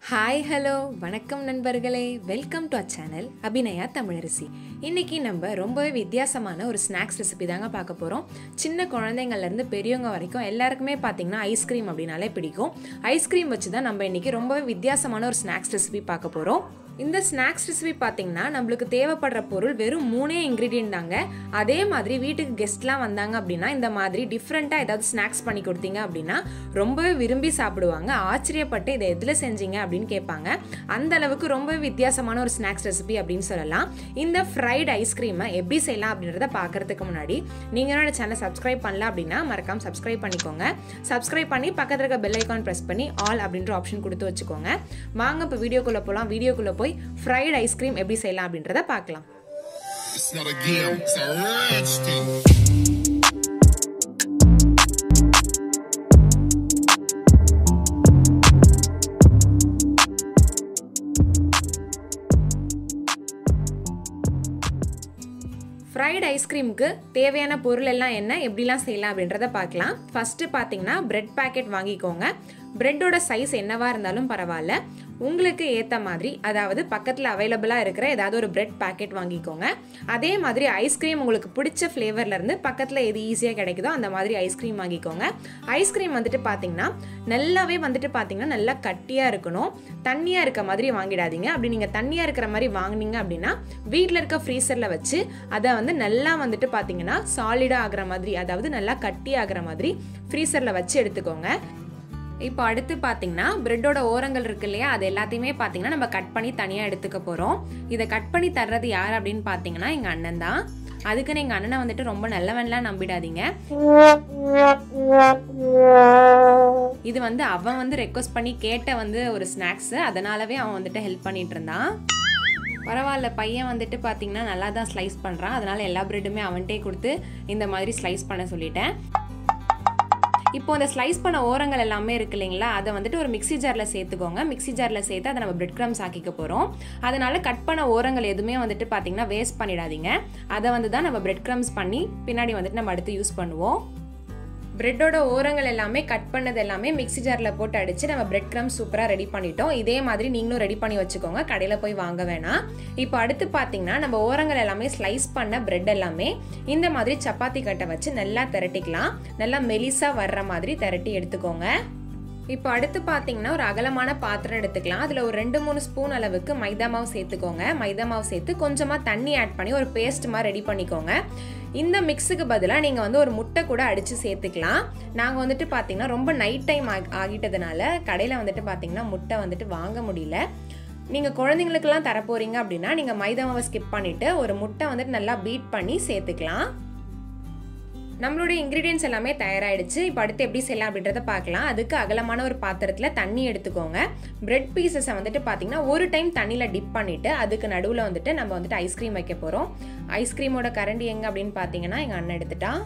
Hi hello வணக்கம் நண்பர்களே welcome to a channel Abhinaya Tamilarasi இன்னைக்கு நம்ம ரொம்பவே வித்தியாசமான ஒரு ஸ்நாக்ஸ் ரெசிபி தாங்க பார்க்க போகிறோம் சின்ன குழந்தைங்கள்லேருந்து பெரியவங்க வரைக்கும் எல்லாருக்குமே பார்த்தீங்கன்னா ஐஸ்கிரீம் அப்படின்னாலே பிடிக்கும் ஐஸ்கிரீம் வச்சு தான் நம்ம இன்னைக்கு ரொம்பவே வித்தியாசமான ஒரு ஸ்நாக்ஸ் ரெசிபி பார்க்க போகிறோம் இந்த ஸ்நாக்ஸ் ரெசிபி பார்த்தீங்கன்னா நம்மளுக்கு தேவைப்படுற பொருள் வெறும் மூணே இன்க்ரீடியன்ட் தாங்க அதே மாதிரி வீட்டுக்கு கெஸ்ட்லாம் வந்தாங்க அப்படின்னா இந்த மாதிரி டிஃப்ரெண்ட்டாக ஏதாவது ஸ்நாக்ஸ் பண்ணி கொடுத்தீங்க அப்படின்னா ரொம்பவே விரும்பி சாப்பிடுவாங்க ஆச்சரியப்பட்டு இதை எதில் செஞ்சீங்க அப்படின்னு கேட்பாங்க அந்த அளவுக்கு ரொம்பவே வித்தியாசமான ஒரு ஸ்நாக்ஸ் ரெசிபி அப்படின்னு சொல்லலாம் இந்த ஃப்ரைட் ஐஸ்கிரீமை எப்படி செய்யலாம் அப்படின்றத பார்க்கறதுக்கு முன்னாடி நீங்கள் என்னோட சேனல் சப்ஸ்கிரைப் பண்ணல அப்படின்னா மறக்காம சப்ஸ்கிரைப் பண்ணிக்கோங்க சப்ஸ்கிரைப் பண்ணி பக்கத்தில் இருக்க பெல் ஐக்கான் ப்ரெஸ் பண்ணி ஆல் அப்படின்ற ஆப்ஷன் கொடுத்து வச்சுக்கோங்க வாங்க இப்போ வீடியோக்குள்ளே போகலாம் வீடியோக்குள்ளே போய் ஃப்ரைட் ஐஸ்கிரீம் எப்படி செய்யலாம் அப்படின்றத பார்க்கலாம் It's not a game, it's a rich thing. Fried ஐஸ்கிரீமுக்கு தேவையான பொருள் எல்லாம் என்ன எப்படிலாம் செய்யலாம் அப்படின்றத பார்க்கலாம் ஃபஸ்ட்டு பார்த்தீங்கன்னா பிரெட் பேக்கெட் வாங்கிக்கோங்க பிரெட்டோட சைஸ் என்னவா இருந்தாலும் பரவாயில்ல உங்களுக்கு ஏற்ற மாதிரி அதாவது பக்கத்தில் அவைலபிளாக இருக்கிற ஏதாவது ஒரு பிரெட் பேக்கெட் வாங்கிக்கோங்க அதே மாதிரி ஐஸ்கிரீம் உங்களுக்கு பிடிச்ச ஃப்ளேவர்லேருந்து பக்கத்தில் எது ஈஸியாக கிடைக்குதோ அந்த மாதிரி ஐஸ்கிரீம் வாங்கிக்கோங்க ஐஸ்கிரீம் வந்துட்டு பார்த்தீங்கன்னா நல்லாவே வந்துட்டு பார்த்தீங்கன்னா நல்லா கட்டியாக இருக்கணும் தண்ணியாக இருக்க மாதிரி வாங்கிடாதீங்க அப்படி நீங்கள் தண்ணியாக இருக்கிற மாதிரி வாங்கினீங்க அப்படின்னா வீட்டில் இருக்க ஃப்ரீசரில் வச்சு அதை வந்து நல்லா வந்துட்டு பார்த்தீங்கன்னா சாலிடாக ஆகிற மாதிரி அதாவது நல்லா கட்டி ஆகிற மாதிரி ஃப்ரீசரில் வச்சு எடுத்துக்கோங்க இப்போ அடுத்து பார்த்தீங்கன்னா பிரெட்டோட ஓரங்கள் இருக்கு இல்லையா அது எல்லாத்தையுமே பார்த்தீங்கன்னா நம்ம கட் பண்ணி தனியாக எடுத்துக்க போகிறோம் இதை கட் பண்ணி தர்றது யார் அப்படின்னு பார்த்தீங்கன்னா எங்கள் அண்ணன் தான் அதுக்குன்னு எங்கள் அண்ணனை வந்துட்டு ரொம்ப நல்லவன்லாம் நம்பிடாதீங்க இது வந்து அவன் வந்து ரெக்வஸ்ட் பண்ணி கேட்ட வந்து ஒரு ஸ்நாக்ஸு அதனாலவே அவன் வந்துட்டு ஹெல்ப் பண்ணிட்டு இருந்தான் பரவாயில்ல பையன் வந்துட்டு பார்த்தீங்கன்னா நல்லா தான் ஸ்லைஸ் பண்ணுறான் அதனால எல்லா பிரெட்டுமே அவன்கிட்டே கொடுத்து இந்த மாதிரி ஸ்லைஸ் பண்ண சொல்லிட்டேன் இப்போ அந்த ஸ்லைஸ் பண்ண ஓரங்கள் எல்லாமே இருக்கு இல்லைங்களா அதை வந்துட்டு ஒரு மிக்ஸி ஜாரில் சேர்த்துக்கோங்க மிக்ஸி ஜாரில் சேர்த்து அதை நம்ம பிரெட் க்ரம்ஸ் ஆக்கிக்க போகிறோம் அதனால கட் பண்ண ஓரங்கள் எதுவுமே வந்துட்டு பார்த்தீங்கன்னா வேஸ்ட் பண்ணிடாதீங்க அதை வந்து தான் நம்ம பிரெட் க்ரம்ஸ் பண்ணி பின்னாடி வந்துட்டு நம்ம அடுத்து யூஸ் பண்ணுவோம் பிரெட்டோட ஓரங்கள் எல்லாமே கட் பண்ணது எல்லாமே மிக்ஸி ஜாரில் போட்டு அடித்து நம்ம பிரெட் க்ரம் சூப்பராக ரெடி பண்ணிட்டோம் இதே மாதிரி நீங்களும் ரெடி பண்ணி வச்சுக்கோங்க கடையில் போய் வாங்க வேணாம் இப்போ அடுத்து பார்த்தீங்கன்னா நம்ம ஓரங்கள் எல்லாமே ஸ்லைஸ் பண்ண பிரெட் எல்லாமே இந்த மாதிரி சப்பாத்தி கட்டை வச்சு நல்லா திரட்டிக்கலாம் நல்லா மெலிசாக வர்ற மாதிரி திரட்டி எடுத்துக்கோங்க இப்போ அடுத்து பார்த்தீங்கன்னா ஒரு அகலமான பாத்திரம் எடுத்துக்கலாம் அதில் ஒரு ரெண்டு மூணு ஸ்பூன் அளவுக்கு மைதா மாவு சேர்த்துக்கோங்க மைதா மாவு சேர்த்து கொஞ்சமாக தண்ணி ஆட் பண்ணி ஒரு பேஸ்ட் மாதிரி ரெடி பண்ணிக்கோங்க இந்த மிக்ஸுக்கு பதிலாக நீங்கள் வந்து ஒரு முட்டை கூட அடித்து சேர்த்துக்கலாம் நாங்கள் வந்துட்டு பார்த்தீங்கன்னா ரொம்ப நைட் டைம் ஆகிட்டதுனால கடையில் வந்துட்டு பார்த்தீங்கன்னா முட்டை வந்துட்டு வாங்க முடியல நீங்கள் குழந்தைங்களுக்கெல்லாம் தரப்போகிறீங்க அப்படின்னா நீங்கள் மைதா மாவை ஸ்கிப் பண்ணிவிட்டு ஒரு முட்டை வந்துட்டு நல்லா பீட் பண்ணி சேர்த்துக்கலாம் நம்மளுடைய இன்க்ரீடியன்ஸ் எல்லாமே தயாராகிடுச்சு இப்போ அடுத்து எப்படி செய்யலாம் அப்படின்றத பார்க்கலாம் அதுக்கு அகலமான ஒரு பாத்திரத்தில் தண்ணி எடுத்துக்கோங்க பிரெட் பீசஸை வந்துட்டு பார்த்தீங்கன்னா ஒரு டைம் தண்ணியில் டிப் பண்ணிவிட்டு அதுக்கு நடுவில் வந்துட்டு நம்ம வந்துட்டு ஐஸ்கிரீம் வைக்க போகிறோம் ஐஸ்கிரீமோட கரண்டி எங்கே அப்படின்னு பார்த்தீங்கன்னா எங்கள் அண்ணன் எடுத்துட்டான்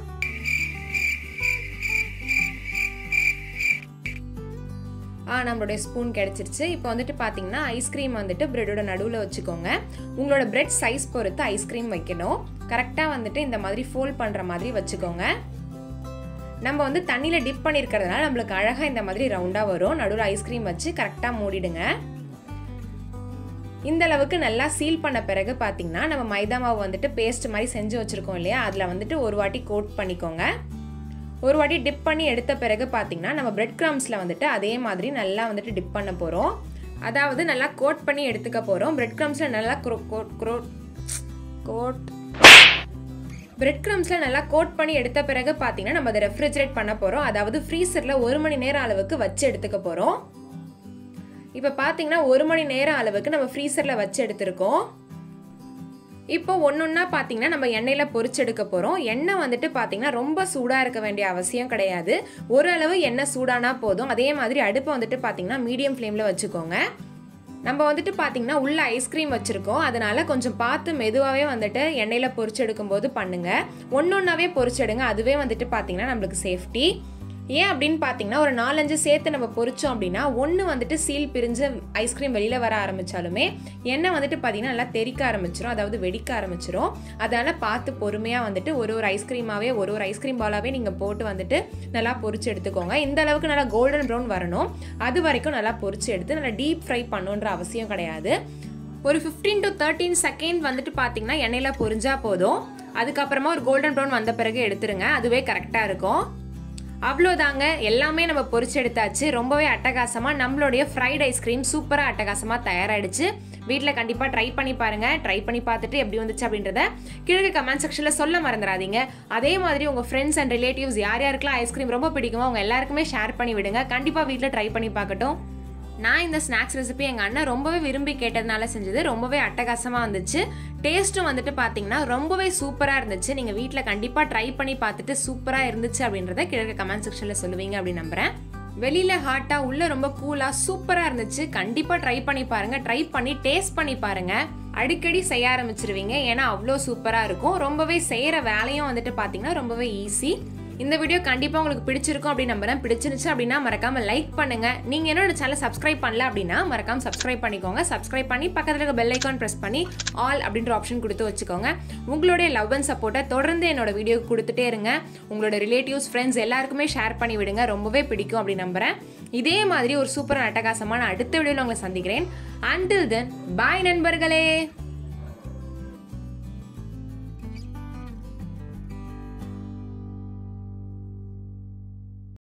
ஆ நம்மளுடைய ஸ்பூன் கிடச்சிருச்சு இப்போ வந்துட்டு பார்த்தீங்கன்னா ஐஸ்கிரீம் வந்துட்டு ப்ரெட்டோட நடுவில் வச்சுக்கோங்க உங்களோட பிரெட் சைஸ் பொறுத்து ஐஸ்கிரீம் வைக்கணும் கரெக்டாக வந்துட்டு இந்த மாதிரி ஃபோல்ட் பண்ணுற மாதிரி வச்சுக்கோங்க நம்ம வந்து தண்ணியில் டிப் பண்ணியிருக்கிறதுனால நம்மளுக்கு அழகாக இந்த மாதிரி ரவுண்டாக வரும் நடுவில் ஐஸ்கிரீம் வச்சு கரெக்டாக மூடிடுங்க இந்த அளவுக்கு நல்லா சீல் பண்ண பிறகு பார்த்தீங்கன்னா நம்ம மைதா மாவு வந்துட்டு பேஸ்ட் மாதிரி செஞ்சு வச்சுருக்கோம் இல்லையா அதில் வந்துட்டு ஒரு வாட்டி கோட் பண்ணிக்கோங்க ஒரு வாட்டி டிப் பண்ணி எடுத்த பிறகு பார்த்தீங்கன்னா நம்ம பிரெட் கிராம்ஸில் வந்துட்டு அதே மாதிரி நல்லா வந்துட்டு டிப் பண்ண போகிறோம் அதாவது நல்லா கோட் பண்ணி எடுத்துக்க போகிறோம் பிரெட் கிராம்ஸில் நல்லா கோட் கோட் பிரெட் கிரம்ஸில் நல்லா கோட் பண்ணி எடுத்த பிறகு பார்த்தீங்கன்னா நம்ம அதை ரெஃப்ரிஜரேட் பண்ண போகிறோம் அதாவது ஃப்ரீசரில் ஒரு மணி நேரம் அளவுக்கு வச்சு எடுத்துக்க போகிறோம் இப்போ பார்த்தீங்கன்னா ஒரு மணி நேரம் அளவுக்கு நம்ம ஃப்ரீசரில் வச்சு எடுத்திருக்கோம் இப்போ ஒன்று ஒன்றா பார்த்தீங்கன்னா நம்ம எண்ணெயில் பொரிச்செடுக்க போகிறோம் எண்ணெய் வந்துட்டு பார்த்தீங்கன்னா ரொம்ப சூடாக இருக்க வேண்டிய அவசியம் கிடையாது ஓரளவு எண்ணெய் சூடானா போதும் அதே மாதிரி அடுப்பை வந்துட்டு பார்த்தீங்கன்னா மீடியம் ஃப்ளேமில் வச்சுக்கோங்க நம்ம வந்துட்டு பார்த்தீங்கன்னா உள்ள ஐஸ்கிரீம் வச்சுருக்கோம் அதனால் கொஞ்சம் பார்த்து மெதுவாகவே வந்துட்டு எண்ணெயில் பொரிச்செடுக்கும் போது பண்ணுங்கள் ஒன்று ஒன்றாவே பொரிச்செடுங்க அதுவே வந்துட்டு பார்த்தீங்கன்னா நம்மளுக்கு சேஃப்டி ஏன் அப்படின்னு பார்த்தீங்கன்னா ஒரு நாலஞ்சு சேர்த்து நம்ம பொரிச்சோம் அப்படின்னா ஒன்று வந்துட்டு சீல் பிரிஞ்சு ஐஸ்கிரீம் வெளியில் வர ஆரம்பித்தாலுமே எண்ணெய் வந்துட்டு பார்த்தீங்கன்னா நல்லா தெறிக்க ஆரம்பிச்சிரும் அதாவது வெடிக்க ஆரம்பிச்சிரும் அதனால் பார்த்து பொறுமையாக வந்துட்டு ஒரு ஒரு ஐஸ்கிரீமாகவே ஒரு ஒரு ஐஸ்கிரீம் பாலாகவே நீங்கள் போட்டு வந்துட்டு நல்லா பொரிச்சு எடுத்துக்கோங்க இந்த அளவுக்கு நல்லா கோல்டன் ப்ரௌன் வரணும் அது வரைக்கும் நல்லா பொரிச்சு எடுத்து நல்லா டீப் ஃப்ரை பண்ணுன்ற அவசியம் கிடையாது ஒரு ஃபிஃப்டீன் டு தேர்ட்டீன் செகண்ட் வந்துட்டு பார்த்தீங்கன்னா எண்ணெயில் பொரிஞ்சா போதும் அதுக்கப்புறமா ஒரு கோல்டன் ப்ரௌன் வந்த பிறகு எடுத்துருங்க அதுவே கரெக்டாக இருக்கும் அவ்வளோதாங்க எல்லாமே நம்ம பொரிச்சு எடுத்தாச்சு ரொம்பவே அட்டகாசமாக நம்மளுடைய ஃப்ரைட் ஐஸ்கிரீம் சூப்பராக அட்டகாசமாக தயாராகிடுச்சு வீட்டில் கண்டிப்பாக ட்ரை பண்ணி பாருங்கள் ட்ரை பண்ணி பார்த்துட்டு எப்படி வந்துச்சு அப்படின்றத கீழே கமெண்ட் செக்ஷனில் சொல்ல மறந்துடாதீங்க அதே மாதிரி உங்கள் ஃப்ரெண்ட்ஸ் அண்ட் ரிலேட்டிவ்ஸ் யார் யாருக்கெல்லாம் ஐஸ்கிரீம் ரொம்ப பிடிக்குமோ அவங்க எல்லாருக்குமே ஷேர் பண்ணி விடுங்க கண்டிப்பாக வீட்டில் ட்ரை பண்ணி பார்க்கட்டும் நான் இந்த ஸ்நாக்ஸ் ரெசிபி எங்கள் அண்ணன் ரொம்பவே விரும்பி கேட்டதுனால செஞ்சது ரொம்பவே அட்டகாசமாக வந்துச்சு டேஸ்ட்டும் வந்துட்டு பார்த்தீங்கன்னா ரொம்பவே சூப்பராக இருந்துச்சு நீங்கள் வீட்டில் கண்டிப்பாக ட்ரை பண்ணி பார்த்துட்டு சூப்பராக இருந்துச்சு அப்படின்றத கீழே கமெண்ட் செக்ஷனில் சொல்லுவீங்க அப்படின்னு நம்புகிறேன் வெளியில் ஹாட்டாக உள்ளே ரொம்ப கூலாக சூப்பராக இருந்துச்சு கண்டிப்பாக ட்ரை பண்ணி பாருங்கள் ட்ரை பண்ணி டேஸ்ட் பண்ணி பாருங்கள் அடிக்கடி செய்ய ஆரம்பிச்சிருவீங்க ஏன்னா அவ்வளோ சூப்பராக இருக்கும் ரொம்பவே செய்கிற வேலையும் வந்துட்டு பார்த்தீங்கன்னா ரொம்பவே ஈஸி இந்த வீடியோ கண்டிப்பாக உங்களுக்கு பிடிச்சிருக்கும் அப்படின்னு நம்புறேன் பிடிச்சிருச்சு அப்படின்னா மறக்காம லைக் பண்ணுங்க நீங்க என்னோட சேனல் சப்ஸ்கிரைப் பண்ணல அப்படின்னா மறக்காம சப்ஸ்கிரைப் பண்ணிக்கோங்க சப்ஸ்கிரைப் பண்ணி பக்கத்தில் இருக்க பெல் ஐக்கான் ப்ரெஸ் பண்ணி ஆல் அப்படின்ற ஆப்ஷன் கொடுத்து வச்சுக்கோங்க உங்களுடைய லவ் அண்ட் சப்போர்ட்டை தொடர்ந்து என்னோட வீடியோ கொடுத்துட்டே இருங்க உங்களோட ரிலேட்டிவ்ஸ் ஃப்ரெண்ட்ஸ் எல்லாருக்குமே ஷேர் பண்ணி விடுங்க ரொம்பவே பிடிக்கும் அப்படின்னு நம்புறேன் இதே மாதிரி ஒரு சூப்பர் அட்டகாசமான அடுத்த வீடியோவில் உங்களை சந்திக்கிறேன் அண்டில் தென் பாய் நண்பர்களே